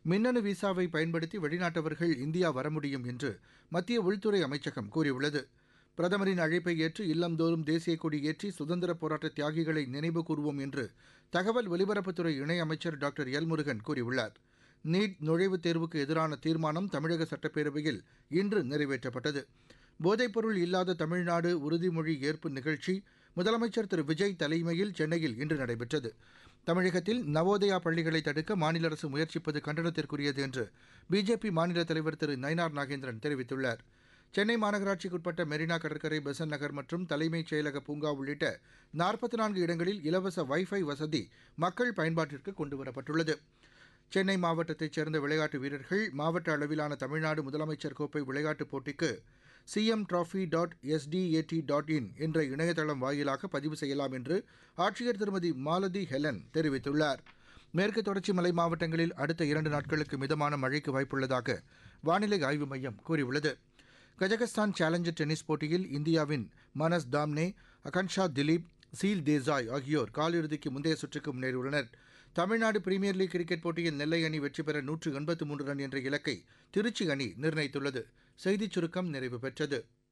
மின்னணு விசாவை பயன்படுத்தி வெளிநாட்டவர்கள் இந்தியா வர முடியும் என்று மத்திய உள்துறை அமைச்சகம் கூறியுள்ளது பிரதமரின் அழைப்பை ஏற்று இல்லந்தோறும் தேசிய கொடி ஏற்றி சுதந்திர போராட்ட தியாகிகளை நினைவு கூறுவோம் என்று தகவல் ஒலிபரப்புத்துறை இணையமைச்சர் டாக்டர் எல் முருகன் கூறியுள்ளார் நீட் நுழைவுத் தேர்வுக்கு எதிரான தீர்மானம் தமிழக சட்டப்பேரவையில் இன்று நிறைவேற்றப்பட்டது போதைப்பொருள் இல்லாத தமிழ்நாடு உறுதிமொழி ஏற்பு நிகழ்ச்சி முதலமைச்சர் திரு விஜய் தலைமையில் சென்னையில் இன்று நடைபெற்றது தமிழகத்தில் நவோதயா பள்ளிகளை தடுக்க மாநில அரசு முயற்சிப்பது கண்டனத்திற்குரியது என்று பிஜேபி மாநில தலைவர் திரு நயினார் நாகேந்திரன் தெரிவித்துள்ளார் சென்னை மாநகராட்சிக்குட்பட்ட மெரினா கடற்கரை பெசன் நகர் மற்றும் தலைமைச் செயலக பூங்கா உள்ளிட்ட நாற்பத்தி நான்கு இடங்களில் இலவச வைஃபை வசதி மக்கள் பயன்பாட்டிற்கு கொண்டுவரப்பட்டுள்ளது சென்னை மாவட்டத்தைச் சேர்ந்த விளையாட்டு வீரர்கள் மாவட்ட அளவிலான தமிழ்நாடு முதலமைச்சர் கோப்பை விளையாட்டுப் போட்டிக்கு CM trophy dot SDAT dot in என்ற இணையதளம் வாயிலாக பதிவு செய்யலாம் என்று ஆட்சியர் திருமதி மாலதி ஹெலன் தெரிவித்துள்ளார் மேற்கு தொடர்ச்சி மலை மாவட்டங்களில் அடுத்த இரண்டு நாட்களுக்கு மிதமான மழைக்கு வாய்ப்புள்ளதாக வானிலை ஆய்வு மையம் கூறியுள்ளது கஜகஸ்தான் சேலஞ்சர் டென்னிஸ் போட்டியில் இந்தியாவின் மனஸ் தாம்னே அகன்ஷா திலீப் சீல் தேசாய் ஆகியோர் காலிறுதிக்கு முந்தைய சுற்றுக்கு முன்னேறியுள்ளனர் தமிழ்நாடு பிரீமியர் லீக் கிரிக்கெட் போட்டியில் நெல்லை அணி வெற்றி பெற நூற்று எண்பத்து மூன்று ரன் என்ற இலக்கை திருச்சி அணி நிர்ணயித்துள்ளது செய்திச் சுருக்கம் நிறைவு பெற்றது